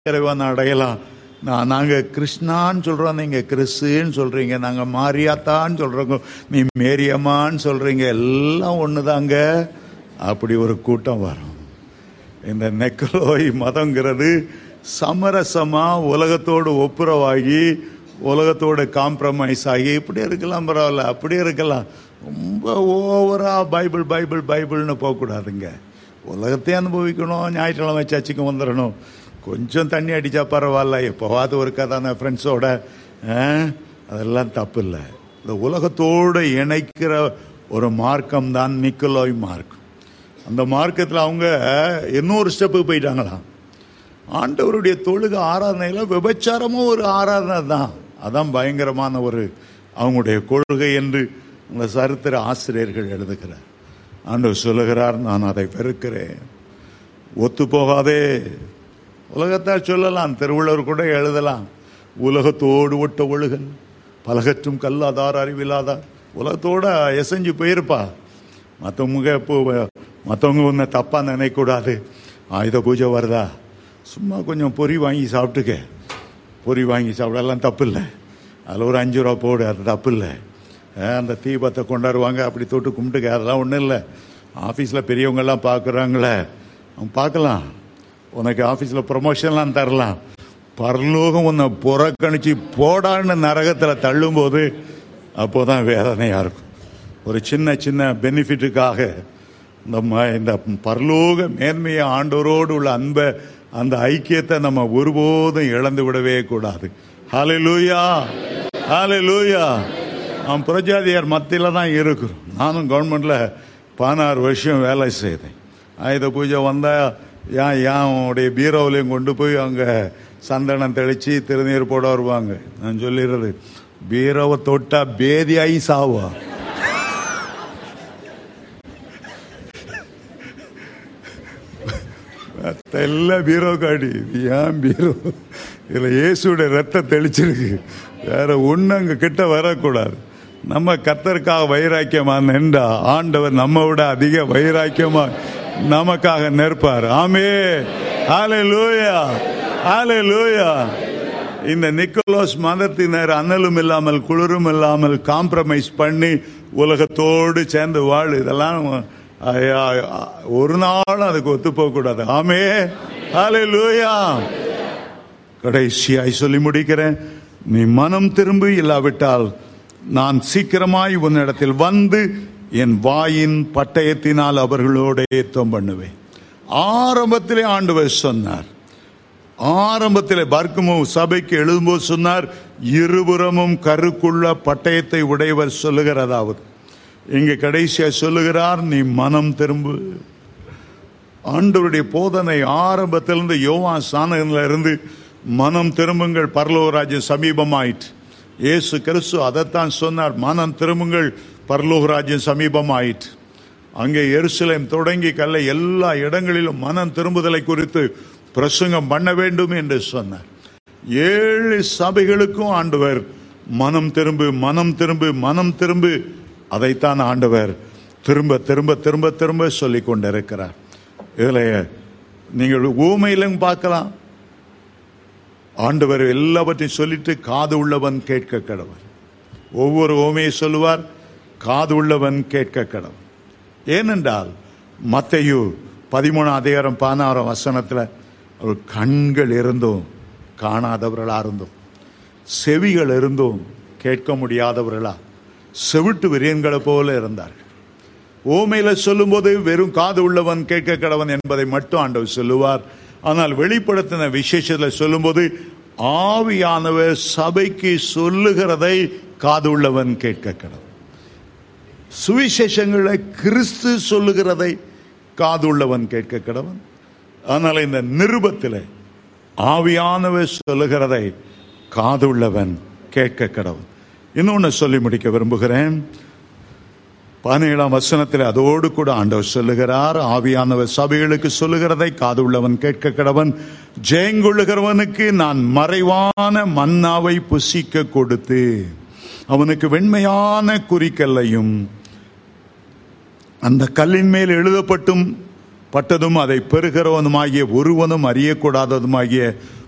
இறைவன் அடையலாம் நான் நாங்கள் கிருஷ்ணான்னு சொல்கிறோம் நீங்கள் கிறிஸ்துன்னு சொல்கிறீங்க நாங்கள் மாரியாத்தான்னு சொல்கிறோங்க நீ மேரியம்மான்னு சொல்கிறீங்க எல்லாம் ஒன்று தாங்க அப்படி ஒரு கூட்டம் வரும் இந்த நெக்ரோய் மதங்கிறது சமரசமா உலகத்தோடு ஒப்புரவாகி உலகத்தோடு காம்ப்ரமைஸ் ஆகி இப்படி இருக்கலாம் பரவாயில்ல அப்படி இருக்கலாம் ரொம்ப ஓவரா பைபிள் பைபிள் பைபிள்னு போகக்கூடாதுங்க உலகத்தை அனுபவிக்கணும் ஞாயிற்றுக்கிழமை சர்ச்சுக்கு வந்துடணும் கொஞ்சம் தண்ணி அடிச்சா பரவாயில்ல எப்போவாது ஒரு கதான ஃப்ரெண்ட்ஸோட அதெல்லாம் தப்பு இல்லை இந்த உலகத்தோடு இணைக்கிற ஒரு மார்க்கம் தான் நிக்கலோய் மார்க்கம் அந்த மார்க்கத்தில் அவங்க இன்னொரு ஸ்டெப்புக்கு போயிட்டாங்களாம் ஆண்டவருடைய தொழுக ஆராதனையில் விபச்சாரமும் ஒரு ஆராதனை தான் அதான் பயங்கரமான ஒரு அவங்களுடைய கொள்கை என்று அந்த சரித்திர ஆசிரியர்கள் எழுதுகிறார் ஆண்டவர் சொல்லுகிறார் நான் அதை வெறுக்கிறேன் ஒத்து போகாதே உலகத்தார் சொல்லலாம் திருவள்ளுவர் கூட எழுதலாம் உலகத்தோடு ஒட்ட ஒழுகல் பலகற்றும் கல்லாதார் அறிவில்லாதார் உலகத்தோட எசைஞ்சு போயிருப்பா மற்றவங்க இப்போ மற்றவங்க ஒன்று தப்பாக நினைக்கக்கூடாது ஆயுத பூஜை வருதா சும்மா கொஞ்சம் பொறி வாங்கி சாப்பிட்டுக்க பொறி வாங்கி சாப்பிடலாம் தப்பு இல்லை அதில் ஒரு அஞ்சு ரூபா போடு அது தப்பு இல்லை அந்த தீபத்தை கொண்டாடுவாங்க அப்படி தொட்டு கும்பிட்டுக்க அதெல்லாம் ஒன்றும் இல்லை ஆஃபீஸில் பெரியவங்கெல்லாம் பார்க்குறாங்களே அவன் பார்க்கலாம் உனக்கு ஆஃபீஸில் ப்ரொமோஷன்லாம் தரலாம் பரலோகம் உன்னை புறக்கணிச்சு போடான்னு நரகத்தில் தள்ளும்போது அப்போதான் வேதனையாக இருக்கும் ஒரு சின்ன சின்ன பெனிஃபிட்டுக்காக இந்த ம- இந்த பரலோக மேன்மையை ஆண்டவரோடு உள்ள அன்பை அந்த ஐக்கியத்தை நம்ம ஒருபோதும் இழந்து விடவே கூடாது ஹாலே லூயா ஹாலே லூயா அவன் புரஜாதியார் மத்தியில் தான் இருக்கிறோம் நானும் கவர்மெண்ட்ல பதினாறு வருஷம் வேலை செய்தேன் ஆயுத பூஜை வந்தால் ஏன் ஏன் உடைய பீரோவிலையும் கொண்டு போய் அங்கே சந்தனம் தெளித்து திருநீர் போட வருவாங்க நான் சொல்லிடுறது பீரோவை தொட்டா பேதியாகி சாவா எல்லாம் பீரோ காடி இது ஏன் பீரோ இதுல இயேசுடைய ரத்தம் தெளிச்சிருக்கு வேற ஒண்ணு அங்க கிட்ட வரக்கூடாது நம்ம கத்தருக்காக வைராக்கியமா நின்றா ஆண்டவர் நம்ம விட அதிக வைராக்கியமா நமக்காக நிற்பார் ஆமே ஆலே லூயா ஆலே லூயா இந்த நிக்கோலோஸ் மதத்தினர் அனலும் இல்லாமல் குளிரும் இல்லாமல் காம்ப்ரமைஸ் பண்ணி உலகத்தோடு சேர்ந்து வாழ் இதெல்லாம் ஐயா, ஒரு நாளும் அதுக்கு ஒத்து போக கூடாது ஆமே ஹாலே லூயா கடைசியாய் சொல்லி முடிக்கிறேன் நீ மனம் திரும்பி இல்லாவிட்டால் நான் சீக்கிரமாய் உன்னிடத்தில் வந்து என் வாயின் பட்டயத்தினால் அவர்களோட யுத்தம் பண்ணுவேன் ஆரம்பத்திலே ஆண்டவர் சொன்னார் ஆரம்பத்தில் பர்க்குமோ சபைக்கு எழுதும்போது சொன்னார் இருபுறமும் கருக்குள்ள பட்டயத்தை உடையவர் சொல்லுகிறதாவது இங்க கடைசியா சொல்லுகிறார் நீ மனம் திரும்பு ஆண்டவருடைய போதனை ஆரம்பத்திலிருந்து யோவா சாணகன்ல இருந்து மனம் திரும்புங்கள் பரலோகராஜ்யம் சமீபமாயிற்று இயேசு கிறிஸ்து அதைத்தான் சொன்னார் மனம் திரும்புங்கள் பரலோகராஜ்யம் சமீபமாயிற்று அங்கே எருசலேம் தொடங்கி கல்லை எல்லா இடங்களிலும் மனம் திரும்புதலை குறித்து பிரசங்கம் பண்ண வேண்டும் என்று சொன்னார் ஏழு சபைகளுக்கும் ஆண்டவர் மனம் திரும்பு மனம் திரும்பு மனம் திரும்பு அதைத்தான் ஆண்டவர் திரும்ப திரும்ப திரும்ப திரும்ப சொல்லிக் கொண்டிருக்கிறார் இதுல நீங்கள் ஊமையிலும் பார்க்கலாம் ஆண்டவர் எல்லாவற்றையும் சொல்லிட்டு காது உள்ளவன் கேட்க கடவன் ஒவ்வொரு ஓமையை சொல்லுவார் காது உள்ளவன் கேட்க கடவன் ஏனென்றால் மத்தையு பதிமூணாம் அதிகாரம் பதினாறாம் வசனத்தில் அவர் கண்கள் இருந்தும் காணாதவர்களா இருந்தோம் செவிகள் இருந்தும் கேட்க முடியாதவர்களா செவிட்டு விரியன்களை போல இருந்தார்கள் ஓமையில சொல்லும்போது வெறும் காது உள்ளவன் கேட்க கடவன் என்பதை மட்டும் ஆண்டவர் சொல்லுவார் ஆனால் வெளிப்படுத்தின விசேஷத்தில் சொல்லும்போது ஆவியானவர் சபைக்கு சொல்லுகிறதை காது உள்ளவன் கேட்க கடவன் சுவிசேஷங்களை கிறிஸ்து சொல்லுகிறதை காது உள்ளவன் கேட்க கடவன் ஆனால் இந்த நிருபத்தில் ஆவியானவர் சொல்லுகிறதை காது உள்ளவன் கேட்க கடவன் இன்னொன்னு சொல்லி முடிக்க விரும்புகிறேன் பதினேழாம் வசனத்தில் அதோடு கூட ஆண்டவர் சொல்லுகிறார் ஆவியானவர் சபைகளுக்கு சொல்லுகிறதை காது உள்ளவன் கேட்க கடவன் ஜெயங்கொள்ளுகிறவனுக்கு நான் மறைவான மன்னாவை புசிக்க கொடுத்து அவனுக்கு வெண்மையான குறிக்கல்லையும் அந்த கல்லின் மேல் எழுதப்பட்டும் பட்டதும் அதை பெறுகிறவனுமாகிய ஒருவனும் அறியக்கூடாததுமாகிய